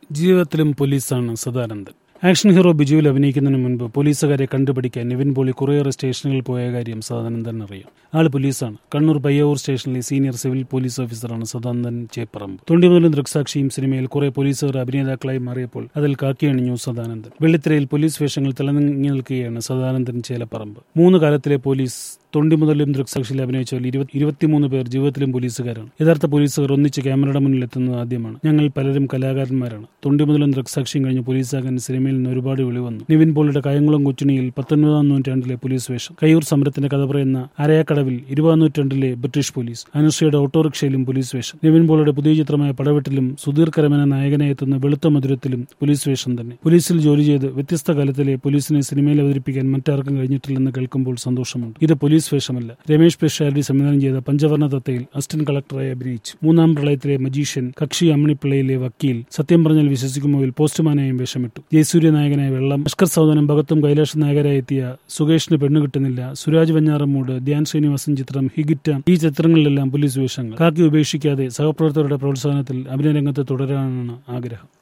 ജീവിതത്തിലും പോലീസാണ് Sadanandan action hero ബിജുവിൽ അഭിനയിക്കുന്നതിന് മുൻപ് പോലീസുകാരെ കണ്ടുപിടിക്കാൻ നിവിൻ പോളി കുറേയേറെ സ്റ്റേഷനുകളിൽ പോയ കാര്യം സദാനന്ദൻ അറിയാം ആള് പോലീസാണ് കണ്ണൂർ പയ്യാവൂർ സ്റ്റേഷനിലെ സീനിയർ സിവിൽ പോലീസ് ഓഫീസറാണ് സദാനന്ദൻ ചേപ്പറമ്പ് തൊണ്ടിമുതലും ദൃക്സാക്ഷിയും സിനിമയിൽ കുറെ പോലീസുകാർ അഭിനേതാക്കളായി മാറിയപ്പോൾ അതിൽ കാക്കിയണിഞ്ഞു സദാനന്ദൻ വെള്ളിത്തിരയിൽ പോലീസ് വേഷങ്ങൾ തിളങ്ങി നിൽക്കുകയാണ് സദാനന്ദൻ ചേലപ്പറമ്പ് മൂന്ന് കാലത്തിലെ പോലീസ് തൊണ്ടി മുതലും ദൃക്സാക്ഷിയിൽ അഭിനയിച്ചവരിൽ ഇരുപത്തി ഇരുപത്തിമൂന്ന് പേർ ജീവിതത്തിലും പോലീസുകാരാണ് യഥാർത്ഥ പോലീസുകാർ ഒന്നിച്ച് ക്യാമറയുടെ മുന്നിൽ എത്തുന്നത് ആദ്യമാണ് ഞങ്ങൾ പലരും കലാകാരന്മാരാണ് തൊണ്ടി മുതലും ദൃക്സാക്ഷിയും കഴിഞ്ഞ് പോലീസാകാൻ സിനിമയിൽ നിന്ന് ഒരുപാട് വിളി വന്നു നിവിൻ പോളിയുടെ കായംകുളം കൊച്ചുണിയിൽ പത്തൊൻപതാം നൂറ്റാണ്ടിലെ പോലീസ് വേഷം കയ്യൂർ സമരത്തിന്റെ കഥ പറയുന്ന അരയാക്കടവിൽ ഇരുപതാം നൂറ്റാണ്ടിലെ ബ്രിട്ടീഷ് പോലീസ് അനുശ്രീയുടെ ഓട്ടോറിക്ഷയിലും പോലീസ് വേഷം നിവിൻ പോളിയുടെ പുതിയ ചിത്രമായ പടവെട്ടിലും സുധീർ കരമന നായകനെ എത്തുന്ന വെളുത്ത മധുരത്തിലും പോലീസ് വേഷം തന്നെ പോലീസിൽ ജോലി ചെയ്ത് വ്യത്യസ്ത കാലത്തിലെ പോലീസിനെ സിനിമയിൽ അവതരിപ്പിക്കാൻ മറ്റാർക്കും കഴിഞ്ഞിട്ടില്ലെന്ന് കേൾക്കുമ്പോൾ സന്തോഷമുണ്ട് ഇത് പോലീസ് വേഷമല്ല രമേഷ് പെഷാരി സംവിധാനം ചെയ്ത പഞ്ചവർണ്ണ തത്തയിൽ അസിസ്റ്റന്റ് കളക്ടറായി അഭിനയിച്ചു മൂന്നാം പ്രളയത്തിലെ മജീഷ്യൻ കക്ഷി അമ്മിണിപ്പിള്ളയിലെ വക്കീൽ സത്യം പറഞ്ഞാൽ വിശ്വസിക്കുമ്പോൾ പോസ്റ്റ്മാനായും വേഷമിട്ടു ജയസൂര്യ നായകനായ വെള്ളം അഷ്കർ സൗദനം ഭഗത്തും കൈലാഷ നായകരായി എത്തിയ സുകേഷിന് പെണ്ണു കിട്ടുന്നില്ല സുരാജ് വെഞ്ഞാറമ്മൂട് ധ്യാൻ ശ്രീനിവാസൻ ചിത്രം ഹിഗിറ്റ ഈ ചിത്രങ്ങളിലെല്ലാം പോലീസ് വേഷങ്ങൾ കാക്കി ഉപേക്ഷിക്കാതെ സഹപ്രവർത്തകരുടെ പ്രോത്സാഹനത്തിൽ അഭിനയ രംഗത്ത് തുടരാനാണ് ആഗ്രഹം